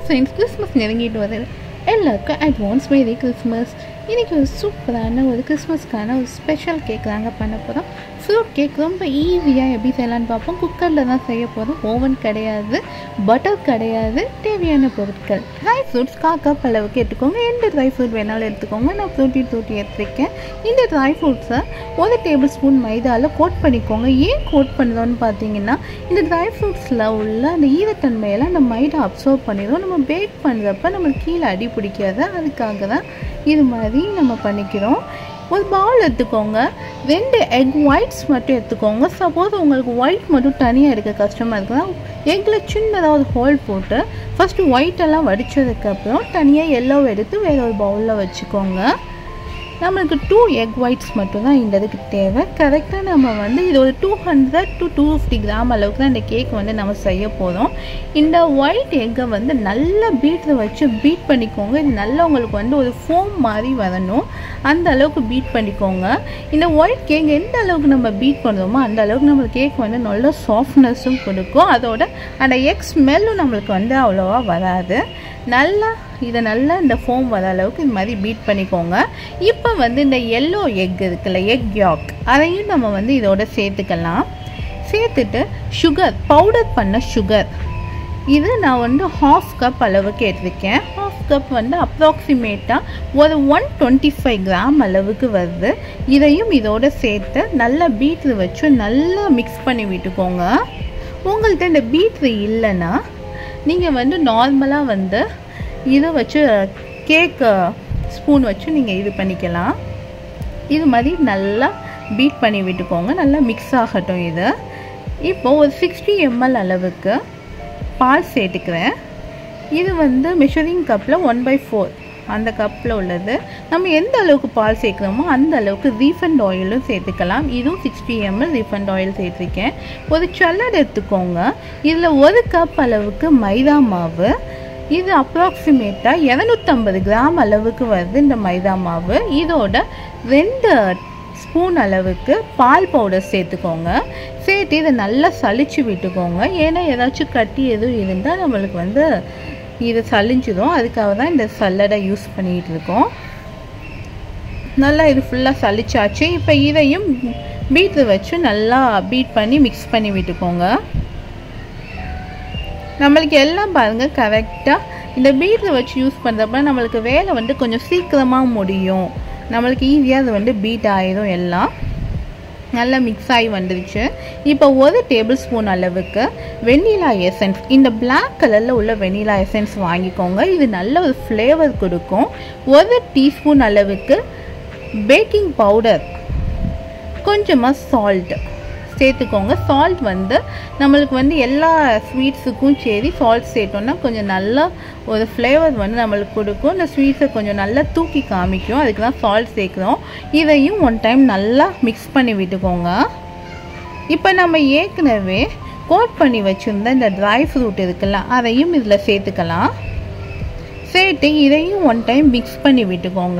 friends Christmas நெருங்கிட்டு வருது எல்லாருக்கும் அட்வான்ஸ் மேரி கிறிஸ்மஸ் இன்றைக்கி ஒரு சூப்பரான ஒரு கிறிஸ்மஸ்க்கான ஒரு ஸ்பெஷல் கேக் தாங்க பண்ண போகிறோம் ஃப்ரூட் கேக் ரொம்ப ஈஸியாக எப்படி செய்யலான்னு பார்ப்போம் குக்கரில் தான் செய்ய போகிறோம் ஓவன் கிடையாது பட்டர் கிடையாது தேவையான பொருட்கள் ட்ரை ஃப்ரூட்ஸ் கா கப் அளவுக்கு எடுத்துக்கோங்க எந்த ட்ரை ஃப்ரூட் வேணாலும் எடுத்துக்கோங்க நான் ஃப்ரூட்டி ஃப்ரூட்டி எடுத்துருக்கேன் இந்த ட்ரை ஃப்ரூட்ஸை ஒரு டேபிள் ஸ்பூன் மைதாவில் கோட் பண்ணிக்கோங்க ஏன் கோட் பண்ணுறோன்னு பார்த்தீங்கன்னா இந்த ட்ரை ஃப்ரூட்ஸில் உள்ள அந்த ஈரத்தன்மையெல்லாம் அந்த மைதா அப்சர்வ் பண்ணிடும் நம்ம பேக் பண்ணுறப்ப நம்மளுக்கு கீழே அடி பிடிக்காது அதுக்காக தான் இது மாதிரி நம்ம பண்ணிக்கிறோம் ஒரு பவுல் எடுத்துக்கோங்க ரெண்டு எக் ஒயிட்ஸ் மட்டும் எடுத்துக்கோங்க சப்போஸ் உங்களுக்கு ஒயிட் மட்டும் தனியாக எடுக்க கஷ்டமாக இருக்குன்னா எக்கில் சின்னதாக ஒரு ஹோல் போட்டு ஃபஸ்ட்டு ஒயிட்டெல்லாம் வடித்ததுக்கப்புறம் தனியாக எல்லோ எடுத்து வேறு ஒரு பவுலில் வச்சுக்கோங்க நம்மளுக்கு டூ எக் ஒயிட்ஸ் மட்டும் தான் இந்த இதுக்கு தேவை கரெக்டாக நம்ம வந்து இது ஒரு two hundred to two fifty gram அளவுக்கு தான் இந்த கேக் வந்து நம்ம செய்ய போகிறோம் இந்த ஒயிட் எக்கை வந்து நல்லா பீட்டில் வச்சு பீட் பண்ணிக்கோங்க இது நல்லா உங்களுக்கு வந்து ஒரு ஃபோம் மாதிரி வரணும் அந்த அளவுக்கு பீட் பண்ணிக்கோங்க இந்த ஒயிட் கேக் எந்த அளவுக்கு நம்ம பீட் பண்ணுறோமோ அந்த அளவுக்கு நம்மளுக்கு கேக் வந்து நல்ல சாஃப்ட்னஸும் கொடுக்கும் அதோட அந்த எக் ஸ்மெல்லும் நம்மளுக்கு வந்து அவ்வளோவா வராது நல்லா இதை நல்லா இந்த ஃபோம் வர அளவுக்கு இது மாதிரி பீட் பண்ணிக்கோங்க இப்போ வந்து இந்த எல்லோ எக் இருக்குல்ல எக் யாக் அதையும் நம்ம வந்து இதோட சேர்த்துக்கலாம் சேர்த்துட்டு சுகர் பவுடர் பண்ண சுகர் இது நான் வந்து ஹாஃப் கப் அளவுக்கு எடுத்துருக்கேன் ஹாஃப் கப் வந்து அப்ராக்சிமேட்டாக ஒரு ஒன் டுவெண்ட்டி ஃபைவ் கிராம் அளவுக்கு வருது இதையும் இதோட சேர்த்து நல்லா பீட்ரு வச்சு நல்லா மிக்ஸ் பண்ணி விட்டுக்கோங்க உங்கள்கிட்ட இந்த பீட்ரு இல்லைன்னா நீங்கள் வந்து நார்மலாக வந்து இதை வச்சு கேக்கு ஸ்பூன் வச்சு நீங்கள் இது பண்ணிக்கலாம் இது மாதிரி நல்லா பீட் பண்ணி விட்டுக்கோங்க நல்லா மிக்ஸ் ஆகட்டும் இது இப்போது ஒரு சிக்ஸ்டி எம்எல் அளவுக்கு பால் சேர்த்துக்கிறேன் இது வந்து மெஷரிங் கப்பில் ஒன் பை ஃபோர் அந்த கப்பில் உள்ளது நம்ம எந்த அளவுக்கு பால் சேர்க்குறோமோ அந்த அளவுக்கு ரீஃபண்ட் ஆயிலும் சேர்த்துக்கலாம் இதுவும் சிக்ஸ்டி எம்எல் ரீஃபண்ட் ஆயில் சேர்த்துருக்கேன் ஒரு சல்லட் எடுத்துக்கோங்க இதில் ஒரு கப் அளவுக்கு மைதா மாவு இது அப்ராக்சிமேட்டாக இரநூத்தம்பது கிராம் அளவுக்கு வருது இந்த மைதா மாவு இதோட ரெண்டு ஸ்பூன் அளவுக்கு பால் பவுடர் சேர்த்துக்கோங்க சேர்த்து இதை நல்லா சளிச்சு விட்டுக்கோங்க ஏன்னா ஏதாச்சும் கட்டி எதுவும் இருந்தால் நம்மளுக்கு வந்து இது சளிஞ்சிடும் அதுக்காக தான் இந்த சல்லடை யூஸ் பண்ணிகிட்டு இருக்கோம் நல்லா இது ஃபுல்லாக சளிச்சாச்சு இப்போ இதையும் பீட்ரு வச்சு நல்லா பீட் பண்ணி மிக்ஸ் பண்ணி விட்டுக்கோங்க நம்மளுக்கு எல்லாம் பாருங்கள் கரெக்டாக இந்த பீட்ரு வச்சு யூஸ் பண்ணுறப்ப நம்மளுக்கு வேலை வந்து கொஞ்சம் சீக்கிரமாக முடியும் நம்மளுக்கு ஈஸியாக அது வந்து பீட் ஆயிடும் எல்லாம் நல்லா மிக்ஸ் ஆகி வந்துருச்சு இப்போ ஒரு டேபிள் ஸ்பூன் அளவுக்கு வெண்ணிலா எசன்ஸ் இந்த பிளாக் கலரில் உள்ள வெண்ணிலா எசன்ஸ் வாங்கிக்கோங்க இது நல்ல ஒரு ஃப்ளேவர் கொடுக்கும் ஒரு டீஸ்பூன் அளவுக்கு பேக்கிங் பவுடர் கொஞ்சமாக சால்ட் சேர்த்துக்கோங்க சால்ட் வந்து நம்மளுக்கு வந்து எல்லா ஸ்வீட்ஸுக்கும் சரி சால்ட் சேர்த்தோன்னா கொஞ்சம் நல்லா ஒரு ஃப்ளேவர் வந்து நம்மளுக்கு கொடுக்கும் இந்த ஸ்வீட்ஸை கொஞ்சம் நல்லா தூக்கி காமிக்கும் அதுக்கு தான் சால்ட் சேர்க்குறோம் இதையும் ஒன் டைம் நல்லா மிக்ஸ் பண்ணி விட்டுக்கோங்க இப்போ நம்ம ஏற்கனவே கோட் பண்ணி வச்சுருந்த இந்த ட்ரை ஃப்ரூட் இருக்குல்ல அதையும் இதில் சேர்த்துக்கலாம் சேர்த்து இதையும் ஒன் டைம் மிக்ஸ் பண்ணி விட்டுக்கோங்க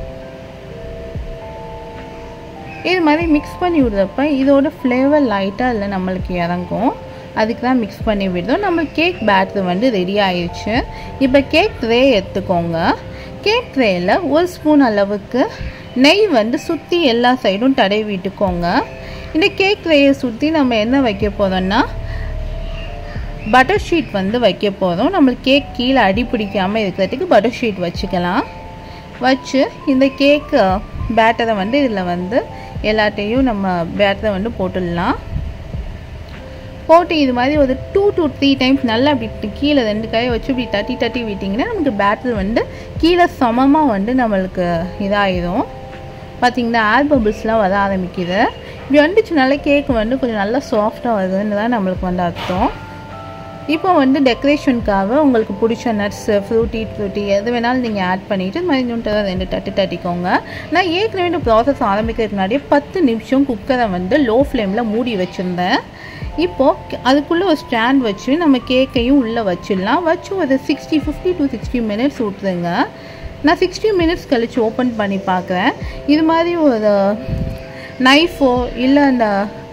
இது மாதிரி மிக்ஸ் பண்ணி விடுறப்ப இதோட ஃப்ளேவர் லைட்டாக இல்லை நம்மளுக்கு இறங்கும் அதுக்கு தான் மிக்ஸ் பண்ணி விடுறோம் நம்ம கேக் பேட்டர் வந்து ரெடி ஆயிடுச்சு இப்போ கேக் ட்ரே எடுத்துக்கோங்க கேக் ட்ரேயில் ஒரு ஸ்பூன் அளவுக்கு நெய் வந்து சுற்றி எல்லா சைடும் தடவி விட்டுக்கோங்க இந்த கேக் ட்ரேயை சுற்றி நம்ம என்ன வைக்க போகிறோம்னா பட்டர் ஷீட் வந்து வைக்க போகிறோம் நம்மளுக்கு கேக் கீழே அடி பிடிக்காமல் இருக்கிறதுக்கு பட்டர் ஷீட் வச்சுக்கலாம் வச்சு இந்த கேக்கு பேட்டரை வந்து இதில் வந்து எல்லாத்தையும் நம்ம பேட்டரை வந்து போட்டுடலாம் போட்டு இது மாதிரி ஒரு டூ டு த்ரீ டைம்ஸ் நல்லா அப்படி கீழே ரெண்டு கையை வச்சு இப்படி தட்டி தட்டி விட்டிங்கன்னா நமக்கு பேட்டர் வந்து கீழே சமமாக வந்து நம்மளுக்கு இதாகிடும் பார்த்திங்கன்னா ஏர் பபிள்ஸ்லாம் வர ஆரம்பிக்குது இப்படி வந்துச்சுனால கேக் வந்து கொஞ்சம் நல்லா சாஃப்டாக வருதுன்னு தான் நம்மளுக்கு வந்து அர்த்தம் இப்போ வந்து டெக்கரேஷனுக்காக உங்களுக்கு பிடிச்ச நட்ஸ் ஃப்ரூட்டி ஃப்ரூட்டி எது வேணாலும் நீங்கள் ஆட் பண்ணிவிட்டு மறுபடியும் ரெண்டு தட்டு தட்டிக்கோங்க நான் ஏற்கனவே இந்த ப்ராசஸ் ஆரம்பிக்கிறதுக்கு முன்னாடியே பத்து நிமிஷம் குக்கரை வந்து லோ ஃப்ளேமில் மூடி வச்சுருந்தேன் இப்போது அதுக்குள்ளே ஒரு ஸ்டாண்ட் வச்சு நம்ம கேக்கையும் உள்ளே வச்சிடலாம் வச்சு ஒரு sixty fifty to sixty minutes விட்டுருங்க நான் சிக்ஸ்டி மினிட்ஸ் கழித்து ஓப்பன் பண்ணி பார்க்குறேன் இது மாதிரி ஒரு நைஃபோ இல்லை அந்த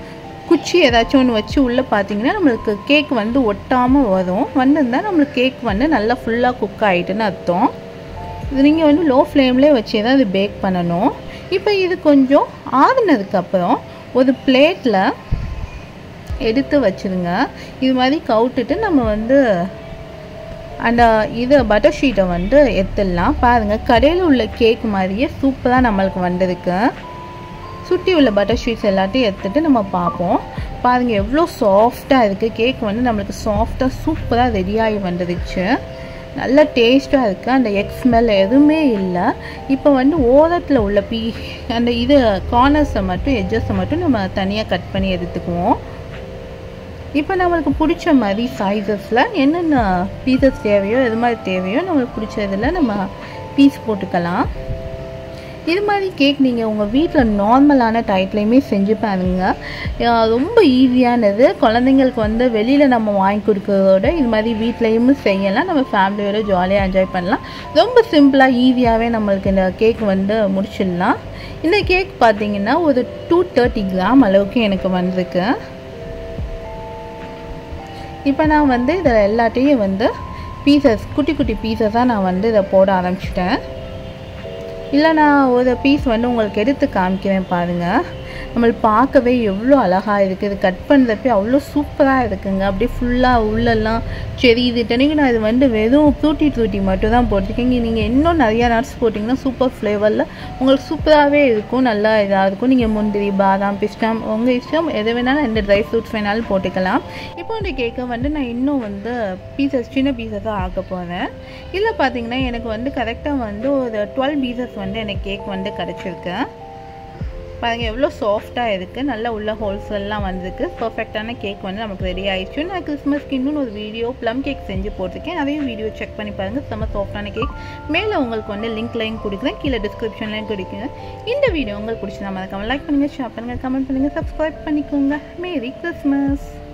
குச்சி ஏதாச்சும் ஒன்று வச்சு உள்ளே பார்த்தீங்கன்னா நம்மளுக்கு கேக் வந்து ஒட்டாமல் வரும் வந்திருந்தால் நம்மளுக்கு கேக் வந்து நல்லா ஃபுல்லாக குக் ஆகிட்டுன்னு அர்த்தம் இது நீங்கள் வந்து லோ ஃப்ளேம்லேயே வச்சு தான் இது பேக் பண்ணணும் இப்போ இது கொஞ்சம் ஆறுனதுக்கப்புறம் ஒரு பிளேட்டில் எடுத்து வச்சுருங்க இது மாதிரி கவுட்டுட்டு நம்ம வந்து அந்த இது பட்டர் ஷீட்டை வந்து எடுத்துடலாம் பாருங்கள் கடையில் உள்ள கேக் மாதிரியே சூப்பராக நம்மளுக்கு வந்திருக்கு சுற்றி உள்ள பட்டர் ஷீட்ஸ் எல்லாத்தையும் எடுத்துகிட்டு நம்ம பார்ப்போம் பாருங்கள் எவ்வளோ சாஃப்டாக இருக்குது கேக் வந்து நம்மளுக்கு சாஃப்டாக சூப்பராக ரெடியாகி வந்துடுச்சு நல்ல டேஸ்ட்டாக இருக்குது அந்த எக் ஸ்மெல் எதுவுமே இல்லை இப்போ வந்து ஓரத்தில் உள்ள பீ அந்த இது கார்னர்ஸை மட்டும் எட்ஜஸை மட்டும் நம்ம தனியாக கட் பண்ணி எடுத்துக்குவோம் இப்போ நம்மளுக்கு பிடிச்ச மாதிரி சைஸஸில் என்னென்ன பீசஸ் தேவையோ எது மாதிரி தேவையோ நம்மளுக்கு பிடிச்சதில் நம்ம பீஸ் போட்டுக்கலாம் இது மாதிரி கேக் நீங்கள் உங்கள் வீட்டில் நார்மலான டயட்லேயுமே செஞ்சு பாருங்க ரொம்ப ஈஸியானது குழந்தைங்களுக்கு வந்து வெளியில் நம்ம வாங்கி கொடுக்கறதோட இது மாதிரி வீட்லேயும் செய்யலாம் நம்ம ஃபேமிலியோட ஜாலியாக என்ஜாய் பண்ணலாம் ரொம்ப சிம்பிளாக ஈஸியாகவே நம்மளுக்கு இந்த கேக் வந்து முடிச்சிடலாம் இந்த கேக் பார்த்தீங்கன்னா ஒரு டூ தேர்ட்டி கிராம் அளவுக்கு எனக்கு வந்திருக்கு இப்போ நான் வந்து இதில் எல்லாத்தையும் வந்து பீசஸ் குட்டி குட்டி பீசஸாக நான் வந்து இதை போட ஆரம்பிச்சிட்டேன் இல்லை நான் ஒரு பீஸ் வந்து உங்களுக்கு எடுத்து காமிக்கிறேன் பாருங்கள் நம்மளுக்கு பார்க்கவே எவ்வளோ அழகாக இருக்குது இது கட் பண்ணுறப்ப அவ்வளோ சூப்பராக இருக்குங்க அப்படியே ஃபுல்லாக உள்ளெல்லாம் சரி இது இத்தனைக்கு நான் இது வந்து வெறும் ஃப்ரூட்டி ஃப்ரூட்டி மட்டும் தான் போட்டிருக்கேன் நீங்கள் இன்னும் நிறையா நட்ஸ் போட்டிங்கன்னா சூப்பர் ஃப்ளேவரில் உங்களுக்கு சூப்பராகவே இருக்கும் நல்லா இதாக இருக்கும் நீங்கள் முந்திரி பாதாம் பிஸ்டாம் உங்கள் இஷ்டம் எது வேணாலும் எந்த ட்ரை ஃப்ரூட்ஸ் வேணாலும் போட்டுக்கலாம் இப்போ இந்த கேக்கை வந்து நான் இன்னும் வந்து பீசஸ் சின்ன பீசஸாக ஆக்க போகிறேன் இல்லை பார்த்தீங்கன்னா எனக்கு வந்து கரெக்டாக வந்து ஒரு டுவெல் பீசஸ் வந்து எனக்கு கேக் வந்து கிடச்சிருக்கு பாருங்கள் எவ்வளோ சாஃப்டாக இருக்குது நல்லா உள்ள ஹோல்ஸ் எல்லாம் வந்திருக்கு பர்ஃபெக்டான கேக் வந்து நமக்கு ரெடி ஆயிடுச்சு நான் கிறிஸ்மஸ்க்கு இன்னொன்று ஒரு வீடியோ ப்ளம் கேக் செஞ்சு போட்டிருக்கேன் அதையும் வீடியோ செக் பண்ணி பாருங்கள் செம்ம சாஃப்டான கேக் மேலே உங்களுக்கு வந்து லிங்க் லைன் கொடுக்குறேன் கீழே டிஸ்கிரிப்ஷன்லையும் கொடுக்குறேன் இந்த வீடியோ உங்களுக்கு பிடிச்சிருந்தா மறக்காமல் லைக் பண்ணுங்கள் ஷேர் பண்ணுங்கள் கமெண்ட் பண்ணுங்கள் சப்ஸ்கிரைப் பண்ணிக்கோங்க மேரி கிறிஸ்மஸ்